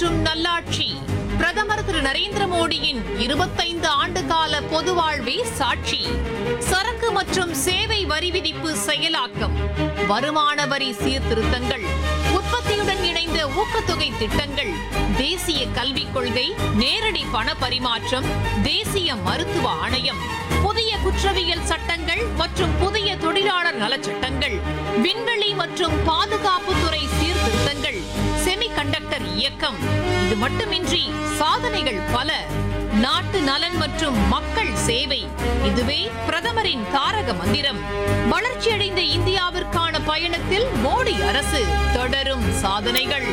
மற்றும் நல்லாட்சி பிரதமர் திரு நரேந்திர மோடியின் இருபத்தைந்து ஆண்டு கால பொது வாழ்வே சாட்சி சரக்கு மற்றும் சேவை வரி விதிப்பு செயலாக்கம் வருமான வரி சீர்திருத்தங்கள் உற்பத்தியுடன் இணைந்த ஊக்கத்தொகை திட்டங்கள் தேசிய கல்விக் கொள்கை நேரடி பண பரிமாற்றம் தேசிய மருத்துவ ஆணையம் புதிய குற்றவியல் சட்டங்கள் மற்றும் புதிய தொழிலாளர் நலச்சட்டங்கள் விண்வெளி மற்றும் பாதுகாப்புத்துறை சீர்திருத்தங்கள் செமிகண்டக்டர் இயக்கம் இது மட்டுமின்றி சாதனைகள் பல நாட்டு நலன் மற்றும் மக்கள் சேவை இதுவே பிரதமரின் தாரக மந்திரம் வளர்ச்சியடைந்த இந்தியாவிற்கான பயணத்தில் மோடி அரசு தொடரும் சாதனைகள்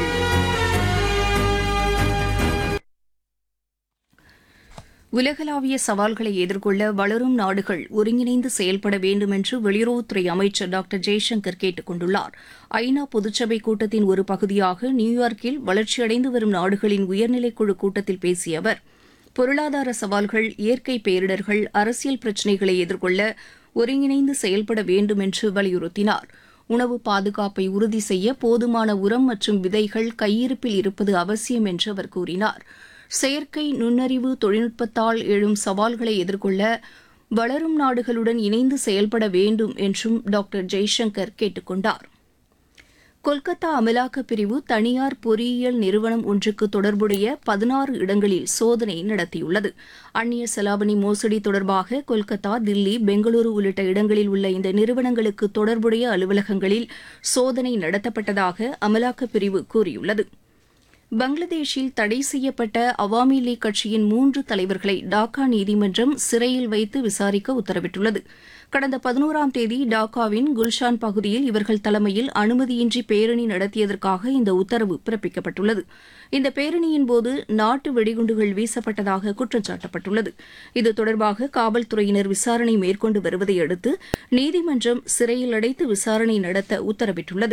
உலகளாவிய சவால்களை எதிர்கொள்ள வளரும் நாடுகள் ஒருங்கிணைந்து செயல்பட வேண்டும் என்று வெளியுறவுத்துறை அமைச்சர் டாக்டர் ஜெய்சங்கர் கேட்டுக் கொண்டுள்ளார் ஐநா பொதுச்சபை கூட்டத்தின் ஒரு பகுதியாக நியூயார்க்கில் வளர்ச்சியடைந்து வரும் நாடுகளின் உயர்நிலைக்குழு கூட்டத்தில் பேசிய அவர் பொருளாதார சவால்கள் இயற்கை பேரிடர்கள் அரசியல் பிரச்சினைகளை எதிர்கொள்ள ஒருங்கிணைந்து செயல்பட வேண்டும் என்று வலியுறுத்தினார் உணவு பாதுகாப்பை உறுதி செய்ய போதுமான உரம் மற்றும் விதைகள் கையிருப்பில் இருப்பது அவசியம் என்று அவர் கூறினார் செயற்கை நுண்ணறிவு தொழில்நுட்பத்தால் எழும் சவால்களை எதிர்கொள்ள வளரும் நாடுகளுடன் இணைந்து செயல்பட வேண்டும் என்றும் டாக்டர் ஜெய்சங்கர் கேட்டுக் கொண்டார் கொல்கத்தா அமலாக்கப் பிரிவு தனியார் பொறியியல் நிறுவனம் ஒன்றுக்கு தொடர்புடைய பதினாறு இடங்களில் சோதனை நடத்தியுள்ளது அந்நிய செலாவணி மோசடி தொடர்பாக கொல்கத்தா தில்லி பெங்களூரு உள்ளிட்ட இடங்களில் உள்ள இந்த நிறுவனங்களுக்கு தொடர்புடைய அலுவலகங்களில் சோதனை நடத்தப்பட்டதாக அமலாக்கப் பிரிவு கூறியுள்ளது பங்களாதேஷில் தடை செய்யப்பட்ட அவாமி லீக் கட்சியின் மூன்று தலைவர்களை டாக்கா நீதிமன்றம் சிறையில் வைத்து விசாரிக்க உத்தரவிட்டுள்ளது கடந்த பதினோராம் தேதி டாக்காவின் குல்ஷான் பகுதியில் இவர்கள் தலைமையில் அனுமதியின்றி பேரணி நடத்தியதற்காக இந்த உத்தரவு பிறப்பிக்கப்பட்டுள்ளது இந்த பேரணியின் போது நாட்டு வெடிகுண்டுகள் வீசப்பட்டதாக குற்றம் சாட்டப்பட்டுள்ளது இது தொடர்பாக காவல்துறையினர் விசாரணை மேற்கொண்டு வருவதை அடுத்து நீதிமன்றம் சிறையில் அடைத்து விசாரணை நடத்த உத்தரவிட்டுள்ளது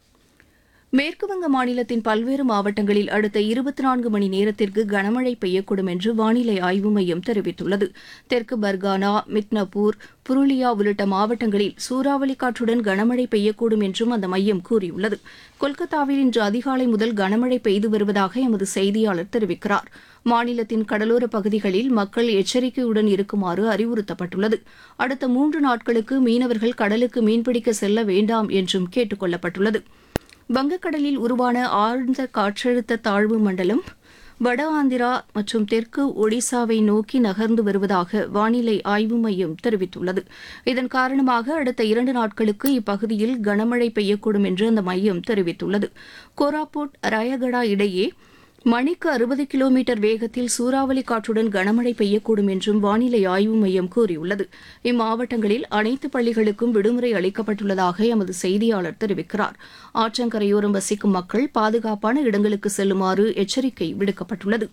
மேற்குவங்க மாநிலத்தின் பல்வேறு மாவட்டங்களில் அடுத்த இருபத்தி நான்கு மணி நேரத்திற்கு கனமழை பெய்யக்கூடும் என்று வானிலை ஆய்வு மையம் தெரிவித்துள்ளது தெற்கு பர்கானா மித்னபூர் புருலியா உள்ளிட்ட மாவட்டங்களில் சூறாவளி காற்றுடன் கனமழை பெய்யக்கூடும் என்றும் அந்த மையம் கூறியுள்ளது கொல்கத்தாவில் இன்று அதிகாலை முதல் கனமழை பெய்து வருவதாக எமது செய்தியாளர் தெரிவிக்கிறார் மாநிலத்தின் கடலோர பகுதிகளில் மக்கள் எச்சரிக்கையுடன் இருக்குமாறு அறிவுறுத்தப்பட்டுள்ளது அடுத்த மூன்று நாட்களுக்கு மீனவர்கள் கடலுக்கு மீன்பிடிக்க செல்ல வேண்டாம் என்றும் கேட்டுக் கொள்ளப்பட்டுள்ளது வங்கக்கடலில் உருவான ஆழ்ந்த காற்றழுத்த தாழ்வு மண்டலம் வட ஆந்திரா மற்றும் தெற்கு ஒடிசாவை நோக்கி நகர்ந்து வருவதாக வானிலை ஆய்வு மையம் தெரிவித்துள்ளது இதன் காரணமாக அடுத்த இரண்டு நாட்களுக்கு இப்பகுதியில் கனமழை பெய்யக்கூடும் என்று அந்த மையம் தெரிவித்துள்ளது கோராபுட் ராயகடா இடையே மணிக்கு அறுபது கிலோமீட்டர் வேகத்தில் சூறாவளி காற்றுடன் கனமழை பெய்யக்கூடும் என்றும் வானிலை ஆய்வு மையம் கூறியுள்ளது இம்மாவட்டங்களில் அனைத்து பள்ளிகளுக்கும் விடுமுறை அளிக்கப்பட்டுள்ளதாக எமது செய்தியாளர் தெரிவிக்கிறார் ஆற்றங்கரையோரம் வசிக்கும் மக்கள் பாதுகாப்பான இடங்களுக்கு செல்லுமாறு எச்சரிக்கை விடுக்கப்பட்டுள்ளது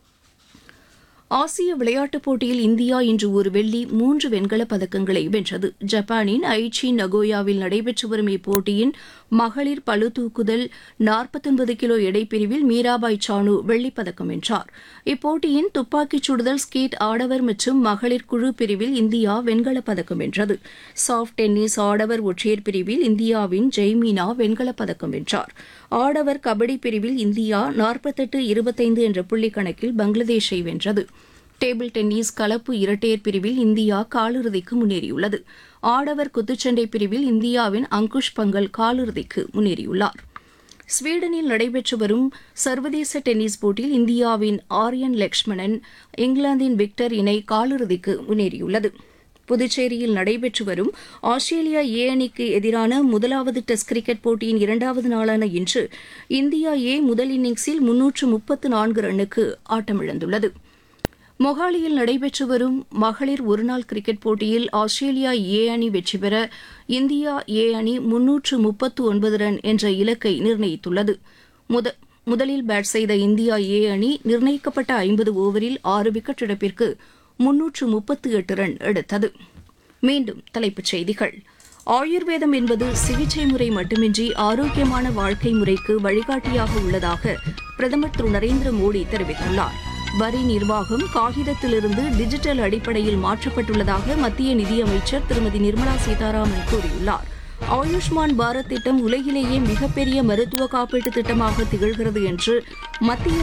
ஆசிய விளையாட்டுப் போட்டியில் இந்தியா இன்று ஒரு வெள்ளி மூன்று வெண்கலப் பதக்கங்களை வென்றது ஜப்பானின் ஐச்சி நகோயாவில் நடைபெற்று வரும் இப்போட்டியின் மகளிர் பளு தூக்குதல் நாற்பத்தொன்பது கிலோ எடைப்பிரிவில் மீராபாய் சானு வெள்ளிப் பதக்கம் வென்றார் இப்போட்டியின் துப்பாக்கிச் சுடுதல் ஸ்கீட் ஆடவர் மற்றும் மகளிர் குழு பிரிவில் இந்தியா வெண்கலப் பதக்கம் வென்றது சாஃப்ட் டென்னிஸ் ஆடவர் ஒற்றையர் பிரிவில் இந்தியாவின் ஜெய்மீனா வெண்கலப் பதக்கம் வென்றார் ஆடவர் கபடி பிரிவில் இந்தியா நாற்பத்தெட்டு இருபத்தைந்து என்ற புள்ளி கணக்கில் பங்களாதேஷை வென்றது டேபிள் டென்னிஸ் கலப்பு இரட்டையர் பிரிவில் இந்தியா காலிறுதிக்கு முன்னேறியுள்ளது ஆடவர் குத்துச்சண்டை பிரிவில் இந்தியாவின் அங்குஷ் பங்கல் காலிறுதிக்கு முன்னேறியுள்ளார் ஸ்வீடனில் நடைபெற்று வரும் சர்வதேச டென்னிஸ் போட்டியில் இந்தியாவின் ஆரியன் லக்ஷ்மணன் இங்கிலாந்தின் விக்டர் இணை காலிறுதிக்கு முன்னேறியுள்ளது புதுச்சேரியில் நடைபெற்று வரும் ஆஸ்திரேலியா ஏ அணிக்கு எதிரான முதலாவது டெஸ்ட் கிரிக்கெட் போட்டியின் இரண்டாவது நாளான இன்று இந்தியா ஏ முதல் இன்னிங்ஸில் முன்னூற்று முப்பத்து நான்கு ரன்னுக்கு ஆட்டமிழந்துள்ளது மொஹாலியில் நடைபெற்று வரும் மகளிர் ஒருநாள் கிரிக்கெட் போட்டியில் ஆஸ்திரேலியா ஏ அணி வெற்றி பெற இந்தியா ஏ அணி முன்னூற்று முப்பத்து ஒன்பது ரன் என்ற இலக்கை நிர்ணயித்துள்ளது முத முதலில் பேட் செய்த இந்தியா ஏ அணி நிர்ணயிக்கப்பட்ட ஐம்பது ஓவரில் ஆறு விக்கெட் இழப்பிற்கு முன்னூற்று முப்பத்து எட்டு ரன் எடுத்தது மீண்டும் தலைப்புச் செய்திகள் ஆயுர்வேதம் என்பது சிகிச்சை முறை மட்டுமின்றி ஆரோக்கியமான வாழ்க்கை முறைக்கு வழிகாட்டியாக உள்ளதாக பிரதமர் திரு நரேந்திர மோடி தெரிவித்துள்ளார் வரி நிர்வாகம் காகிதத்திலிருந்து டிஜிட்டல் அடிப்படையில் மாற்றப்பட்டுள்ளதாக மத்திய நிதியமைச்சர் திருமதி நிர்மலா சீதாராமன் கூறியுள்ளார் ஆயுஷ்மான் பாரத் திட்டம் உலகிலேயே மிகப்பெரிய மருத்துவ காப்பீட்டு திட்டமாக திகழ்கிறது என்று மத்திய